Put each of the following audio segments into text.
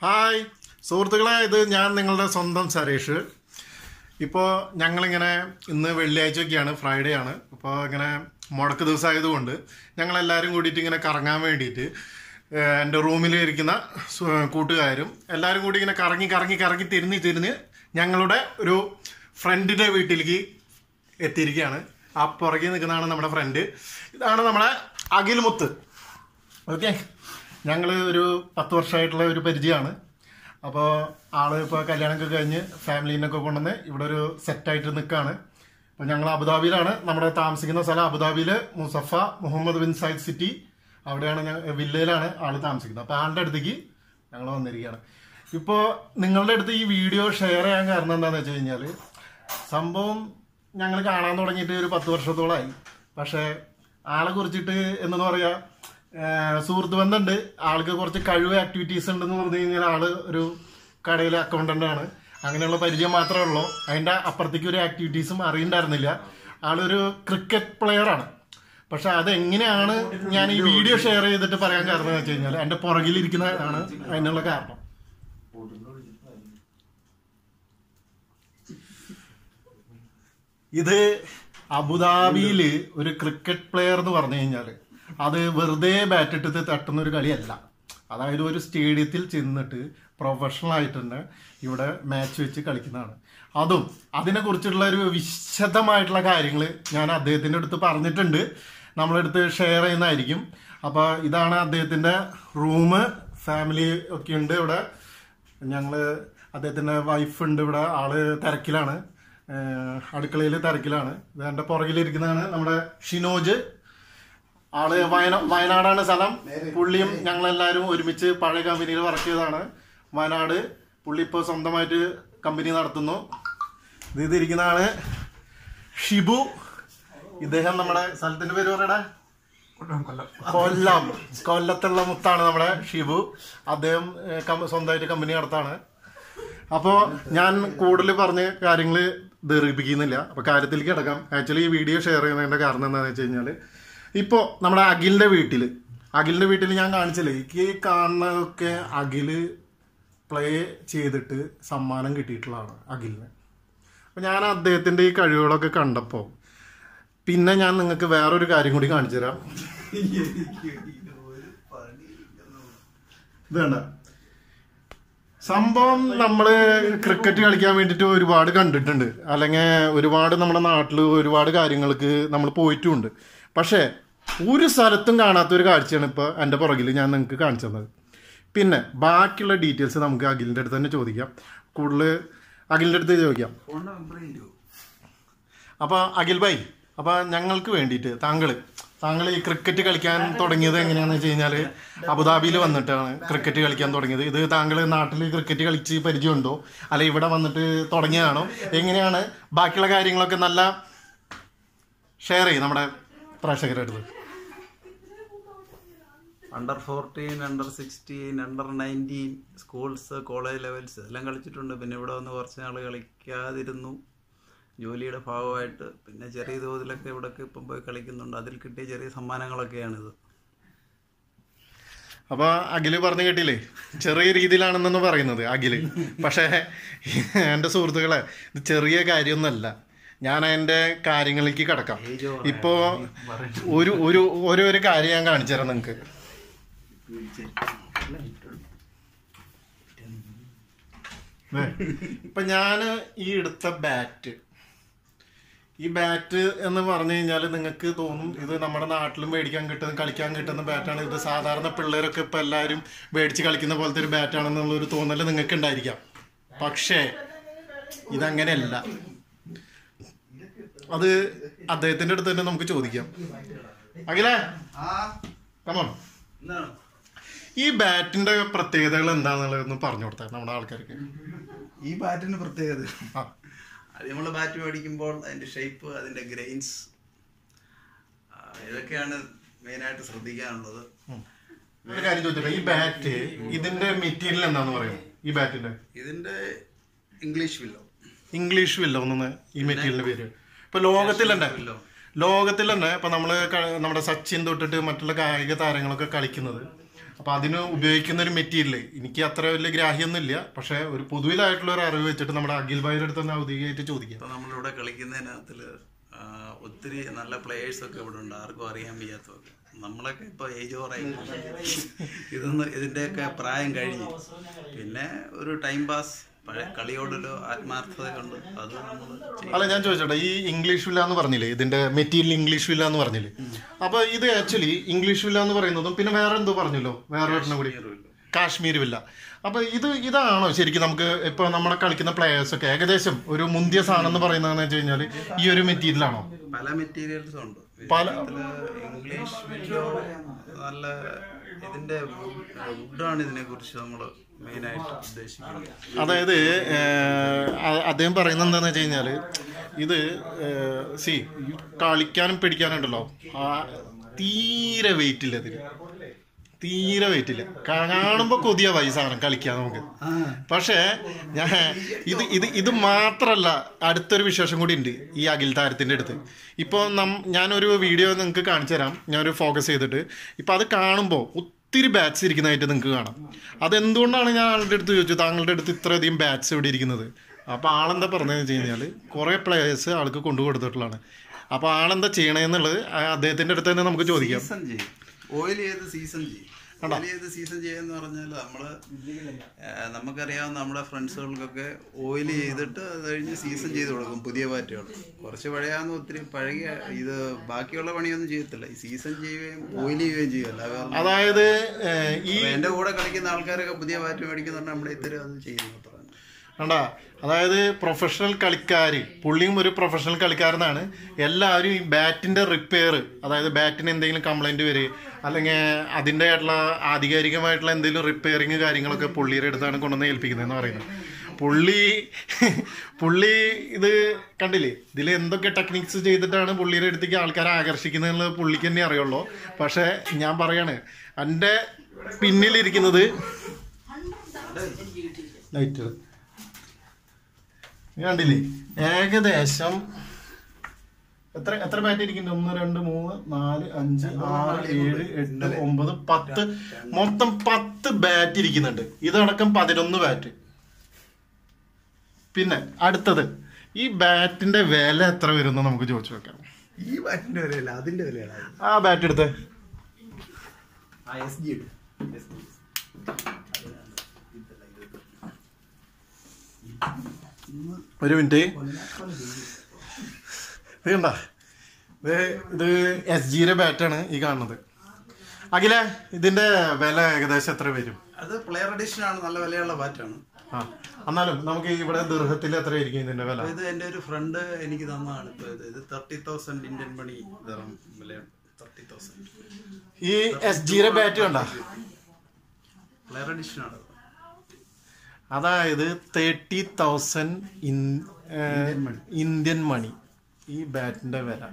Hi സുഹൃത്തുക്കളെ ഇത് ഞാൻ നിങ്ങളുടെ സ്വന്തം സരേഷ് ഇപ്പോൾ ഞങ്ങളിങ്ങനെ ഇന്ന് വെള്ളിയാഴ്ചയൊക്കെയാണ് ഫ്രൈഡേ ആണ് അപ്പോൾ ഇങ്ങനെ മുടക്ക് ദിവസമായതുകൊണ്ട് ഞങ്ങളെല്ലാവരും കൂടിയിട്ട് ഇങ്ങനെ കറങ്ങാൻ വേണ്ടിയിട്ട് ഏഹ്, എൻ്റെ റൂമിൽ ഇരിക്കുന്ന സു- കൂട്ടുകാരും എല്ലാവരും കൂടി ഇങ്ങനെ കറങ്ങി കറങ്ങി കറങ്ങി തിരിഞ്ഞ് തിരിഞ്ഞ് ഞങ്ങളുടെ ഒരു ഫ്രണ്ടിൻ്റെ വീട്ടിലേക്ക് എത്തിയിരിക്കുകയാണ് ആ പുറകെ നിൽക്കുന്നതാണ് നമ്മുടെ ഫ്രണ്ട് ഇതാണ് നമ്മുടെ അഖിൽ മുത്ത് ഓക്കെ ഞങ്ങൾ ഒരു പത്ത് വർഷമായിട്ടുള്ള ഒരു പരിചയമാണ് അപ്പോൾ ആള് ഇപ്പോൾ കല്യാണമൊക്കെ കഴിഞ്ഞ് ഫാമിലീനൊക്കെ കൊണ്ടുവന്ന് ഇവിടെ ഒരു സെറ്റായിട്ട് നിൽക്കുകയാണ് അപ്പോൾ ഞങ്ങൾ അബുദാബിയിലാണ് നമ്മുടെ താമസിക്കുന്ന സ്ഥലം അബുദാബിയിൽ Musaffah Mohammed bin Zayed City അവിടെയാണ് ഞങ്ങൾ വില്ലയിലാണ് ആള് താമസിക്കുന്നത് അപ്പോൾ ആളുടെ അടുത്തേക്ക് ഞങ്ങൾ വന്നിരിക്കുകയാണ് ഇപ്പോൾ നിങ്ങളുടെ അടുത്ത് ഈ വീഡിയോ ഷെയർ ചെയ്യാൻ കാരണം എന്താണെന്ന് വെച്ച് കഴിഞ്ഞാൽ സംഭവം ഞങ്ങൾ കാണാൻ തുടങ്ങിയിട്ട് ഒരു പത്ത് വർഷത്തോളമായി പക്ഷേ ആളെ കുറിച്ചിട്ട് എന്തെന്ന് പറയാ ഏഹ് സുഹൃത്ത് ബന്ധമുണ്ട് ആൾക്ക് കുറച്ച് കഴിവ് ആക്ടിവിറ്റീസ് ഉണ്ടെന്ന് പറഞ്ഞു കഴിഞ്ഞാൽ ആള് ഒരു കടയിലെ അക്കൗണ്ടന്റ് ആണ് അങ്ങനെയുള്ള പരിചയം മാത്രമേ ഉള്ളൂ അതിന്റെ അപ്പുറത്തേക്ക് ഒരു ആക്ടിവിറ്റീസും അറിയണ്ടായിരുന്നില്ല ആളൊരു ക്രിക്കറ്റ് പ്ലെയർ ആണ് പക്ഷെ അതെങ്ങനെയാണ് ഞാൻ ഈ വീഡിയോ ഷെയർ ചെയ്തിട്ട് പറയാൻ കാരണം എന്ന് വെച്ച് കഴിഞ്ഞാൽ എന്റെ പുറകിലിരിക്കുന്ന ആണ് അതിനുള്ള കാരണം ഇത് അബുദാബിയിൽ ഒരു ക്രിക്കറ്റ് പ്ലെയർ എന്ന് പറഞ്ഞു കഴിഞ്ഞാൽ അത് വെറുതെ ബാറ്റ് ഇട്ടിട്ട് തട്ടുന്ന ഒരു കളിയല്ല അതായത് ഒരു സ്റ്റേഡിയത്തിൽ ചെന്നിട്ട് പ്രൊഫഷണൽ ആയിട്ട് തന്നെ ഇവിടെ മാച്ച് വെച്ച് കളിക്കുന്നതാണ് അതും അതിനെക്കുറിച്ചുള്ള ഒരു വിശദമായിട്ടുള്ള കാര്യങ്ങൾ ഞാൻ അദ്ദേഹത്തിൻ്റെ അടുത്ത് പറഞ്ഞിട്ടുണ്ട് നമ്മളെടുത്ത് ഷെയർ ചെയ്യുന്നതായിരിക്കും അപ്പോൾ ഇതാണ് അദ്ദേഹത്തിൻ്റെ റൂം ഫാമിലി ഒക്കെ ഉണ്ട് ഇവിടെ ഞങ്ങൾ അദ്ദേഹത്തിൻ്റെ വൈഫ് ഉണ്ട് ഇവിടെ ആള് തിരക്കിലാണ് അടുക്കളയിൽ തിരക്കിലാണ് ഇത് എൻ്റെ പുറകിലിരിക്കുന്നതാണ് നമ്മുടെ ഷിനോജ് ആള് വയന വയനാടാണ് സ്ഥലം പുള്ളിയും ഞങ്ങളെല്ലാവരും ഒരുമിച്ച് പഴയ കമ്പനിയിൽ വർക്ക് ചെയ്തതാണ് വയനാട് പുള്ളി ഇപ്പോൾ സ്വന്തമായിട്ട് കമ്പനി നടത്തുന്നു ഇത് ഇതിരിക്കുന്നതാണ് ഷിബു ഇദ്ദേഹം നമ്മുടെ സ്ഥലത്തിന്റെ പേര് പറയടാ കൊല്ലം കൊല്ലത്തുള്ള മുത്താണ് നമ്മുടെ ഷിബു അദ്ദേഹം ഏഹ്, കം- സ്വന്തമായിട്ട് കമ്പനി നടത്താണ് അപ്പോൾ ഞാൻ കൂടുതൽ പറഞ്ഞ കാര്യങ്ങൾ ദീർഘിപ്പിക്കുന്നില്ല അപ്പോൾ കാര്യത്തിലേക്ക് കിടക്കാം ആക്ച്വലി ഈ വീഡിയോ ഷെയർ ചെയ്യുന്നതിൻ്റെ കാരണം എന്താണെന്ന് വെച്ച് കഴിഞ്ഞാൽ ഇപ്പോൾ നമ്മുടെ അഖിലിൻ്റെ വീട്ടിൽ അഖിലിൻ്റെ വീട്ടിൽ ഞാൻ കാണിച്ചില്ലേ എനിക്ക് ഈ കാണുന്നതൊക്കെ അഖില് പ്ലേ ചെയ്തിട്ട് സമ്മാനം കിട്ടിയിട്ടുള്ളതാണ് അഖിലിന് അപ്പോൾ ഞാൻ അദ്ദേഹത്തിൻ്റെ ഈ കഴിവുകളൊക്കെ കണ്ടപ്പോൾ പിന്നെ ഞാൻ നിങ്ങൾക്ക് വേറൊരു കാര്യം കൂടി കാണിച്ചു തരാം ഇത് കണ്ട സംഭവം നമ്മള് ക്രിക്കറ്റ് കളിക്കാൻ വേണ്ടിയിട്ട് ഒരുപാട് കണ്ടിട്ടുണ്ട് അല്ലെങ്കിൽ ഒരുപാട് നമ്മുടെ നാട്ടിൽ ഒരുപാട് കാര്യങ്ങൾക്ക് നമ്മൾ പോയിട്ടുമുണ്ട് പക്ഷേ ഒരു സ്ഥലത്തും കാണാത്ത ഒരു കാഴ്ചയാണ് ഇപ്പോൾ എൻ്റെ പുറകിൽ ഞാൻ നിങ്ങൾക്ക് കാണിച്ചു തന്നത് പിന്നെ ബാക്കിയുള്ള ഡീറ്റെയിൽസ് നമുക്ക് അഖിലിൻ്റെ അടുത്ത് തന്നെ ചോദിക്കാം കൂടുതൽ അഖിലിൻ്റെ അടുത്ത് ചോദിക്കാം അപ്പോൾ അഖിൽ ഭായ് അപ്പോൾ ഞങ്ങൾക്ക് വേണ്ടിയിട്ട് താങ്കൾ താങ്കൾ ഈ ക്രിക്കറ്റ് കളിക്കാൻ തുടങ്ങിയത് എങ്ങനെയാണെന്ന് വെച്ച് കഴിഞ്ഞാൽ അബുദാബിയിൽ വന്നിട്ടാണ് ക്രിക്കറ്റ് കളിക്കാൻ തുടങ്ങിയത് ഇത് താങ്കൾ നാട്ടിൽ ക്രിക്കറ്റ് കളിച്ച് പരിചയമുണ്ടോ അല്ല ഇവിടെ വന്നിട്ട് തുടങ്ങിയതാണോ എങ്ങനെയാണ് ബാക്കിയുള്ള കാര്യങ്ങളൊക്കെ നല്ല ഷെയർ ചെയ്യും നമ്മുടെ പ്രേക്ഷകരുടെ അടുത്ത് under fourteen under sixteen under nineteen schools college levels എല്ലാം കളിച്ചിട്ടുണ്ട് പിന്നെ ഇവിടെ വന്ന് കുറച്ച് നാൾ കളിക്കാതിരുന്നു ജോലിയുടെ ഭാഗമായിട്ട് പിന്നെ ചെറിയ തോതിലൊക്കെ ഇവിടെയൊക്കെ ഇപ്പം പോയി കളിക്കുന്നുണ്ട് അതിൽ കിട്ടിയ ചെറിയ സമ്മാനങ്ങളൊക്കെയാണിത് അപ്പൊ അഖില് പറഞ്ഞു കേട്ടില്ലേ ചെറിയ രീതിയിലാണെന്നാണ് പറയുന്നത് അഖില് പക്ഷേ എൻ്റെ സുഹൃത്തുക്കളെ ഇത് ചെറിയ കാര്യമൊന്നുമല്ല ഞാൻ എൻ്റെ കാര്യങ്ങളിലേക്ക് കിടക്കാം ഇപ്പോ ഒരു ഒരു ഒരു ഒരു കാര്യം ഞാൻ കാണിച്ചു തരാം നിങ്ങൾക്ക് ഇപ്പൊ ഞാൻ ഈ എടുത്ത ബാറ്റ് ഈ ബാറ്റ് എന്ന് പറഞ്ഞു കഴിഞ്ഞാൽ നിങ്ങൾക്ക് തോന്നും ഇത് നമ്മുടെ നാട്ടിലും മേടിക്കാൻ കിട്ടുന്ന കളിക്കാൻ കിട്ടുന്ന ബാറ്റാണ് ഇത് സാധാരണ പിള്ളേരൊക്കെ ഇപ്പൊ എല്ലാവരും മേടിച്ച് കളിക്കുന്ന പോലത്തെ ഒരു ബാറ്റാണെന്നുള്ള ഒരു തോന്നൽ നിങ്ങൾക്ക് ഉണ്ടായിരിക്കാം പക്ഷേ ഇതങ്ങനെയല്ല അത് അദ്ദേഹത്തിന്റെ അടുത്ത് തന്നെ നമുക്ക് ചോദിക്കാം അഖിലേ കമോൺ ഈ ബാറ്റിന്റെ പ്രത്യേകതകൾ എന്താണെന്നുള്ളതൊന്ന് പറഞ്ഞു കൊടുത്താൽ നമ്മുടെ ആൾക്കാർക്ക് ഈ ബാറ്റിന് പ്രത്യേകത ആ അത് നമ്മൾ ബാറ്റ് മേടിക്കുമ്പോൾ അതിൻ്റെ ഷേപ്പ് അതിൻ്റെ ഗ്രെയിൻസ് ഇതൊക്കെയാണ് മെയിനായിട്ട് ശ്രദ്ധിക്കാനുള്ളത് ഒരു കാര്യം ചോദിച്ചോട്ടെ ഈ ബാറ്റ് ഇതിന്റെ മെറ്റീരിയൽ എന്താന്ന് പറയുന്നത് ഈ ബാറ്റിന്റെ ഇതിൻ്റെ ഇംഗ്ലീഷ് വില്ലോ ഇംഗ്ലീഷ് വില്ല ഒന്നു ഈ മെറ്റീരിയലിന്റെ പേര് ഇപ്പൊ ലോകത്തിൽ തന്നെ വില്ലോ ലോകത്തിൽ തന്നെ ഇപ്പൊ നമ്മള് ക- നമ്മുടെ സച്ചിൻ തൊട്ടിട്ട് മറ്റുള്ള കായിക താരങ്ങളൊക്കെ കളിക്കുന്നത് അപ്പോൾ അതിന് ഉപയോഗിക്കുന്ന ഒരു മെറ്റീരിയൽ എനിക്ക് അത്ര വലിയ ഗ്രാഹ്യമൊന്നുമില്ല പക്ഷേ ഒരു പൊതുവിലായിട്ടുള്ള ഒരു അറിവ് വെച്ചിട്ട് നമ്മുടെ അഖിൽ ഭായിയുടെ അടുത്ത് തന്നെ ഔദ്യോഗികമായിട്ട് ചോദിക്കാം ഇപ്പൊ നമ്മളിവിടെ കളിക്കുന്നതിനകത്തില് ആ, ഒത്തിരി നല്ല പ്ലേയേഴ്സ് ഒക്കെ ഇവിടെ ഉണ്ട് ആർക്കും അറിയാൻ വയ്യാത്തതൊക്കെ നമ്മളൊക്കെ ഇപ്പൊ ഏജ് ഓറായി ഇതൊന്ന് ഇതിന്റെയൊക്കെ പ്രായം കഴിഞ്ഞു പിന്നെ ഒരു ടൈം പാസ് പഴയ കളിയോടൊരു ആത്മാർത്ഥത കൊണ്ട് അത് നമ്മൾ ചെയ്യും അല്ല ഞാൻ ചോദിച്ചോട്ടെ ഈ ഇംഗ്ലീഷ് വില്ല എന്ന് പറഞ്ഞില്ലേ ഇതിന്റെ മെറ്റീരിയൽ ഇംഗ്ലീഷ് വില്ല എന്ന് പറഞ്ഞില്ലേ അപ്പൊ ഇത് ആക്ച്വലി ഇംഗ്ലീഷ് വില്ല എന്ന് പറയുന്നതും പിന്നെ വേറെ എന്തോ പറഞ്ഞല്ലോ വേറെ ഒരെണ്ണം കൂടി കാശ്മീർ വില്ല അപ്പൊ ഇത് ഇതാണോ ശരിക്കും നമുക്ക് ഇപ്പൊ നമ്മുടെ കളിക്കുന്ന പ്ലേയേഴ്സ് ഒക്കെ ഏകദേശം ഒരു മുന്തിയ സാധനം എന്ന് പറയുന്നതെന്ന് വെച്ച് കഴിഞ്ഞാൽ ഈ ഒരു മെറ്റീരിയൽ ആണോ പല മെറ്റീരിയൽസും ഉണ്ട് പല- ഇതില് ഇംഗ്ലീഷ് വിൻഡോ നല്ല ഇതിന്റെ വുഡാണ് ഇതിനെ കുറിച്ച് നമ്മൾ മെയിനായിട്ട് ഉദ്ദേശിക്കുന്നത് അതായത് ഏഹ്, അ- അദ്ദേഹം പറയുന്നത് എന്താന്ന് വെച്ച് കഴിഞ്ഞാല് ഇത് സി കളിക്കാനും പിടിക്കാനുണ്ടല്ലോ ആ തീരെ വെയിറ്റ് ഇല്ല ഇതിന് തീരെ വെയിറ്റ് ഇല്ല കാണുമ്പോ കൊതിയ ഈ സാധനം കളിക്കാൻ നമുക്ക് പക്ഷേ ഞാൻ ഇത് ഇത് ഇത് മാത്രല്ല അടുത്തൊരു വിശേഷം കൂടി ഉണ്ട് ഈ അഖിൽ താരത്തിന്റെ അടുത്ത് ഇപ്പോൾ നം ഞാനൊരു വീഡിയോ നിങ്ങൾക്ക് കാണിച്ചു തരാം ഞാനൊരു ഫോക്കസ് ചെയ്തിട്ട് ഇപ്പൊ അത് കാണുമ്പോൾ ഒത്തിരി ബാറ്റ്സ് ഇരിക്കുന്നതായിട്ട് നിങ്ങൾക്ക് കാണാം അതെന്തുകൊണ്ടാണ് ഞാൻ ആളുടെ അടുത്ത് ചോദിച്ചു താങ്കളുടെ അടുത്ത് ഇത്രയധികം ബാറ്റ്സ് ഇവിടെ ഇരിക്കുന്നത് അപ്പോൾ ആളെന്താ പറഞ്ഞതെന്ന് വെച്ച് കഴിഞ്ഞാൽ കുറേ പ്ലേയേഴ്സ് ആൾക്ക് കൊണ്ടു കൊടുത്തിട്ടുള്ളതാണ് അപ്പോൾ ആളെന്താ ചെയ്യണേന്നുള്ളത് ആ അദ്ദേഹത്തിന്റെ അടുത്ത് തന്നെ നമുക്ക് ചോദിക്കാം സീസൺ ചെയ്യും ഓയിൽ ചെയ്ത് സീസൺ ചെയ്യും ഓയിൽ ചെയ്ത് സീസൺ ചെയ്യാന്ന് പറഞ്ഞാൽ നമ്മള് ആ, നമുക്കറിയാവുന്ന നമ്മുടെ ഫ്രണ്ട്സുകൾക്കൊക്കെ ഓയിൽ ചെയ്തിട്ട് അത് കഴിഞ്ഞ് സീസൺ ചെയ്ത് കൊടുക്കും പുതിയ പാറ്റുകൾ കുറച്ച് പഴയാന്ന് ഒത്തിരി പഴകിയ ഇത് ബാക്കിയുള്ള പണിയൊന്നും ചെയ്യത്തില്ല ഈ സീസൺ ചെയ്യുകയും ഓയിൽ ചെയ്യുകയും ചെയ്യും അല്ലാതെ വേറെ- അതായത് ഏഹ്, ഈ അപ്പൊ എന്റെ കൂടെ കളിക്കുന്ന ആൾക്കാരൊക്കെ പുതിയ പാറ്റ് മേടിക്കുന്നുണ്ട് നമ്മുടെ ഇത്തരം അത് ചെയ്യുന്നു അത്ര തന്നെ. കണ്ടാ അതായത് പ്രൊഫഷണൽ കളിക്കാർ പുള്ളിയും ഒരു പ്രൊഫഷണൽ കളിക്കാരനാണ് എല്ലാവരും ഈ ബാറ്റിന്റെ റിപ്പയർ അതായത് ബാറ്റിന് എന്തെങ്കിലും കംപ്ലൈന്റ് വരെ അല്ലെങ്കിൽ അതിൻ്റെ ആയിട്ടുള്ള ആധികാരികമായിട്ടുള്ള എന്തെങ്കിലും റിപ്പയറിങ് കാര്യങ്ങളൊക്കെ പുള്ളിയുടെ അടുത്താണ് കൊണ്ടുവന്ന് ഏൽപ്പിക്കുന്നതെന്ന് പറയുന്നത് പുള്ളി പുള്ളി ഇത് കണ്ടില്ലേ ഇതിൽ എന്തൊക്കെ ടെക്നിക്സ് ചെയ്തിട്ടാണ് പുള്ളിയുടെ അടുത്തേക്ക് ആൾക്കാരെ ആകർഷിക്കുന്നതെന്നുള്ളത് പുള്ളിക്ക് തന്നെ അറിയുള്ളൂ പക്ഷേ ഞാൻ പറയാണ് എൻ്റെ പിന്നിലിരിക്കുന്നത് ലൈറ്റ് ഇത് കണ്ടില്ലേ ഏകദേശം എത്ര എത്ര ബാറ്റ് ഇരിക്കുന്നുണ്ട് ഒന്ന് രണ്ട് മൂന്ന് നാല് അഞ്ച് ആറ് ഏഴ് എട്ട് ഒമ്പത് പത്ത് മൊത്തം പത്ത് ബാറ്റ് ഇരിക്കുന്നുണ്ട് ഇതടക്കം പതിനൊന്ന് ബാറ്റ് പിന്നെ അടുത്തത് ഈ ബാറ്റിന്റെ വില എത്ര വരുമെന്ന് നമുക്ക് ചോദിച്ചു വെക്കാം ഈ ബാറ്റിന്റെ വിലയല്ല അതിന്റെ വിലയാണ് ആ ബാറ്റ് എടുത്ത് ആ എസ് ജി ഒരു മിനിറ്റ് ഇത് കണ്ട ഇത് ഇത് എസ് ജിയുടെ ബാറ്റാണ് ഈ കാണുന്നത് അഖില ഇതിന്റെ വില ഏകദേശം എത്ര വരും അത് പ്ലെയർ എഡിഷൻ ആണ് നല്ല വിലയുള്ള ബാറ്റാണ് ആ എന്നാലും നമുക്ക് ഇവിടെ ദീർഘത്തിൽ എത്ര ആയിരിക്കും ഇതിന്റെ വില ഇത് എന്റെ ഒരു ഫ്രണ്ട് എനിക്ക് തന്നതാണ് ഇപ്പൊ ഇത് ഇത് തേർട്ടി തൗസൻഡ് ഇന്ത്യൻ മണി വിലയാണ് തേർട്ടി തൗസൻഡ് ഈ എസ് ജിയുടെ ബാറ്റ് കണ്ട പ്ലെയർ എഡിഷൻ ആണ് അതായത് തേർട്ടി തൗസൻഡ് ഇന്ത്യൻ മണി ഈ ബാറ്റിന്റെ വില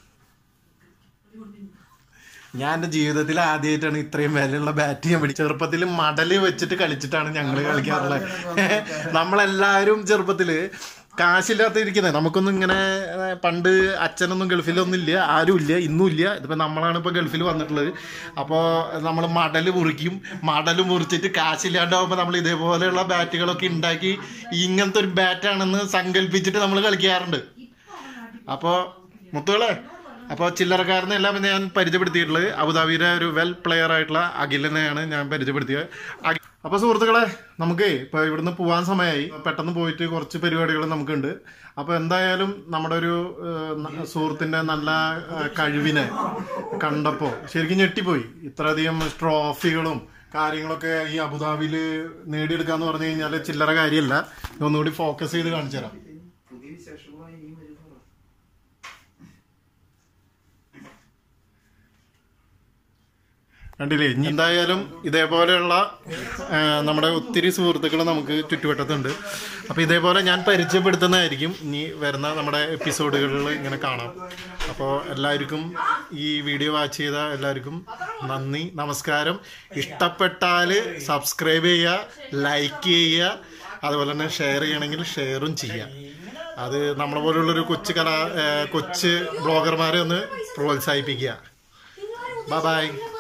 ഞാൻ എൻ്റെ ജീവിതത്തിൽ ആദ്യമായിട്ടാണ് ഇത്രയും വിലയുള്ള ബാറ്റ് ഞാൻ പിടിച്ചത് ചെറുപ്പത്തിൽ മടല് വെച്ചിട്ട് കളിച്ചിട്ടാണ് ഞങ്ങൾ കളിക്കാറുള്ളത് നമ്മളെല്ലാവരും ചെറുപ്പത്തില് കാശില്ലാത്ത ഇരിക്കുന്നത് നമുക്കൊന്നും ഇങ്ങനെ ഏഹ്, പണ്ട് അച്ഛനൊന്നും ഗൾഫിലൊന്നും ഇല്ല ആരും ഇല്ല ഇന്നും ഇല്ല ഇതിപ്പോൾ നമ്മളാണ് ഇപ്പോൾ ഗൾഫിൽ വന്നിട്ടുള്ളത് അപ്പോൾ നമ്മൾ മടൽ മുറിക്കും മടൽ മുറിച്ചിട്ട് കാശില്ലാണ്ടാവുമ്പോൾ നമ്മൾ ഇതേപോലെയുള്ള ബാറ്റുകളൊക്കെ ഉണ്ടാക്കി ഇങ്ങനത്തെ ഒരു ബാറ്റാണെന്ന് സങ്കല്പിച്ചിട്ട് നമ്മൾ കളിക്കാറുണ്ട് അപ്പോൾ മുത്തുകളെ അപ്പോൾ ചില്ലറക്കാരനെ എല്ലാം ഞാൻ പരിചയപ്പെടുത്തിയിട്ടുള്ളത് അബുദാബിയിലെ ഒരു വെൽ പ്ലെയർ ആയിട്ടുള്ള അഖിലിനെയാണ് ഞാൻ പരിചയപ്പെടുത്തിയത് അഖി- അപ്പോൾ സുഹൃത്തുക്കളെ നമുക്ക് ഇപ്പോൾ ഇവിടുന്ന് പോകാൻ സമയമായി പെട്ടെന്ന് പോയിട്ട് കുറച്ച് പരിപാടികൾ നമുക്കുണ്ട് അപ്പോൾ എന്തായാലും നമ്മുടെ ഒരു ഏഹ്, ന- സുഹൃത്തിൻ്റെ നല്ല ഏഹ്, കഴിവിനെ കണ്ടപ്പോൾ ശരിക്കും ഞെട്ടിപ്പോയി ഇത്രയധികം ട്രോഫികളും കാര്യങ്ങളൊക്കെ ഈ അബുദാബിയിൽ നേടിയെടുക്കുക എന്ന് പറഞ്ഞു കഴിഞ്ഞാൽ ചില്ലറ കാര്യമല്ല ഒന്നുകൂടി ഫോക്കസ് ചെയ്ത് കാണിച്ചു തരാം കണ്ടില്ലേ ഇനി എന്തായാലും ഇതേപോലെയുള്ള ആ, നമ്മുടെ ഒത്തിരി സുഹൃത്തുക്കൾ നമുക്ക് ചുറ്റുവട്ടത്തുണ്ട് അപ്പോൾ ഇതേപോലെ ഞാൻ പരിചയപ്പെടുത്തുന്നതായിരിക്കും ഇനി വരുന്ന നമ്മുടെ എപ്പിസോഡുകളിൽ ഇങ്ങനെ കാണാം അപ്പോൾ എല്ലാവർക്കും ഈ വീഡിയോ വാച്ച് ചെയ്ത എല്ലാവർക്കും നന്ദി നമസ്കാരം ഇഷ്ടപ്പെട്ടാൽ സബ്സ്ക്രൈബ് ചെയ്യുക ലൈക്ക് ചെയ്യുക അതുപോലെ തന്നെ ഷെയർ ചെയ്യണമെങ്കിൽ ഷെയറും ചെയ്യുക അത് നമ്മളെ പോലുള്ളൊരു കൊച്ചു കലാ ആ, കൊച്ചു ബ്ലോഗർമാരെ ഒന്ന് പ്രോത്സാഹിപ്പിക്കുക ബൈ ബൈ